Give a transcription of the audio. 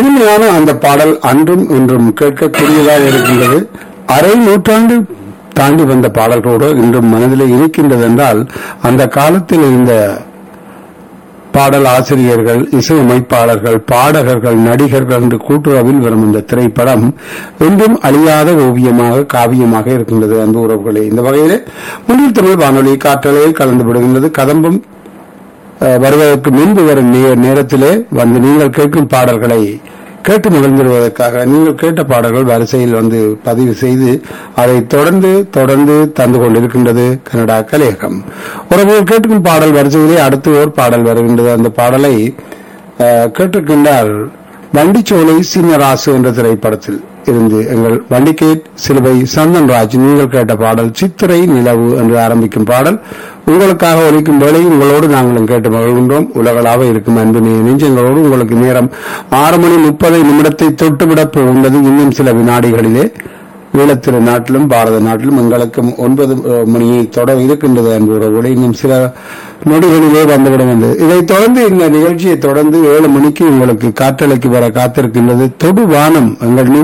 இனிமையான அந்த பாடல் அன்றும் இன்றும் கேட்கக்கூடியதாக இருக்கின்றது அரை நூற்றாண்டு தாண்டி வந்த பாடல்களோடு இன்றும் மனதிலே இருக்கின்றது என்றால் அந்த காலத்தில் இருந்த பாடல் ஆசிரியர்கள் இசையமைப்பாளர்கள் பாடகர்கள் நடிகர்கள் என்று கூட்டுறவில் வரும் இந்த திரைப்படம் என்றும் அழியாத ஓவியமாக காவியமாக இருக்கின்றது அன்பு உறவுகளே இந்த வகையிலே முன்னில் தமிழ் வானொலி காற்றலையில் கலந்து விடுகின்றது கதம்பும் அஹ், வருவதற்கு முன்பு வரும் நே- நேரத்திலே வந்து நீங்கள் கேட்கும் பாடல்களை கேட்டு மகிழ்ந்திடுவதற்காக நீங்கள் கேட்ட பாடல்கள் வரிசையில் வந்து பதிவு செய்து அதை தொடர்ந்து தொடர்ந்து தந்து கொண்டிருக்கின்றது கனடா கலையகம் ஒருவர் கேட்கும் பாடல் வரிசையிலே அடுத்து ஓர் பாடல் வருகின்றது அந்த பாடலை அஹ், கேட்டிருக்கின்றார் வண்டிச்சோலை சீனராசு என்ற திரைப்படத்தில் இருந்து எங்கள் வண்டிகேட் சிலுவை சந்தன்ராஜ் நீங்கள் கேட்ட பாடல் சித்திரை நிலவு என்று ஆரம்பிக்கும் பாடல் உங்களுக்காக ஒலிக்கும் வேளை உங்களோடு நாங்களும் கேட்டு மகிழ்கின்றோம் உலகளாக இருக்கும் அன்பு நெ- நெஞ்சங்களோடு உங்களுக்கு நேரம் ஆறு மணி முப்பது நிமிடத்தை தொட்டுவிடப் போகின்றது இன்னும் சில வினாடிகளிலே ஈழத்திரு நாட்டிலும் பாரத நாட்டிலும் எங்களுக்கும் ஒன்பது அஹ், மணியை தொட இருக்கின்றது என்பவர்களோடு இன்னும் சில நொடிகளிலே வந்துவிடும் என்று இதைத் தொடர்ந்து இந்த நிகழ்ச்சியை தொடர்ந்து ஏழு மணிக்கு உங்களுக்கு காற்றலைக்கு வர காத்திருக்கின்றது தொடு வானம் எங்கள்